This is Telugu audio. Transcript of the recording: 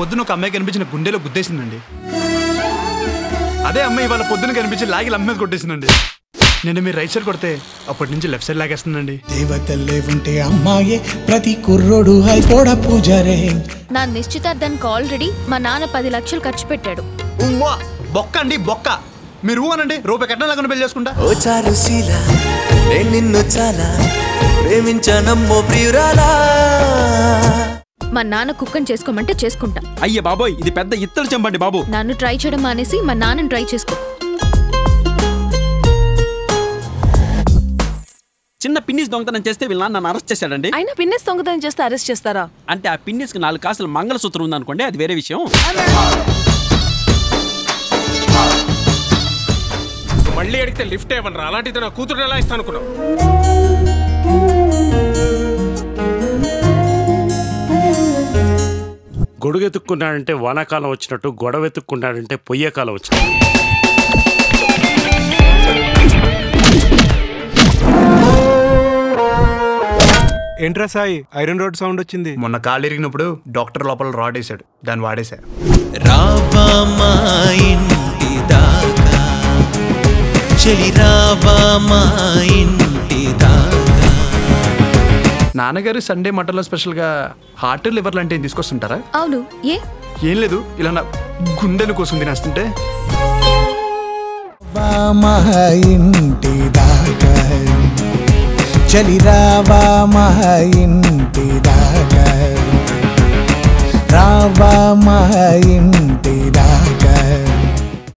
పొద్దున ఒక అమ్మాయి కనిపించిన గుండెలో గుద్దేసిందండి అదే అమ్మాయి ఇవాళ పొద్దున కనిపించి లాగి లమ్మ మీద కొట్టేసిందండి నేను మీరు రైట్ సైడ్ కొడితే అప్పటి నుంచి లెఫ్ట్ సైడ్ లాగేస్తుందండి దేవతల్లే ఉంటే అమ్మాయే ప్రతి కుర్రోడు అయిపోడ పూజారే నా నిశ్చితార్థానికి ఆల్రెడీ మా నాన్న పది లక్షలు ఖర్చు పెట్టాడు ఉవ్వా బొక్క అండి బొక్క మీరు ఊ అనండి రూపాయి కట్నం లేకుండా పెళ్లి చేసుకుంటా ఓ చారుశీల నేను నిన్ను చాలా ప్రేమించానమ్మో ప్రియురాలా మా నాన్న కుక్కని చేసుకోమంటే చేసుకుంటా అయ్యే బాబోయ్ ఇది పెద్ద ఇత్తలు చెంబండి బాబు నన్ను ట్రై చేయడం మానేసి మా నాన్నని ట్రై చేసుకో చిన్న పిన్నిస్ దొంగతనం చేస్తే వీళ్ళ నాన్న నన్ను అరెస్ట్ చేశాడండి అయినా పిన్నెస్ దొంగతనం చేస్తే అరెస్ట్ చేస్తారా అంటే ఆ పిన్నిస్కి నాలుగు కాసులు మంగళసూత్రం ఉందనుకోండి అది వేరే విషయం మళ్ళీ అడిగితే లిఫ్ట్ ఇవ్వనరా అలాంటిది నా కూతురు ఎలా ఇస్తాను అనుకున్నావు గొడుగెత్తుక్కున్నాడంటే వానాకాలం వచ్చినట్టు గొడవ ఎత్తుక్కున్నాడంటే పొయ్యే కాలం వచ్చినట్టు ఏంట్రా సాయి ఐరన్ రోడ్ సౌండ్ వచ్చింది మొన్న కాళ్ళు ఇరిగినప్పుడు డాక్టర్ లోపల రాడ్ వేసాడు దాన్ని వాడేశా రావా మా ఇంటి దాకా చెలి రావా మా ఇంటి దాకా నాన్నగారు సండే మటన్లో స్పెషల్గా హార్ట్ లివర్ లాంటివి తీసుకొస్తుంటారా అవును ఏ ఏం లేదు ఇలా నా గుండెను కోసం తినేస్తుంటే మా ఇంటి దాకా చలి రావా మా ఇంటి దాకా రావా మా ఇంటి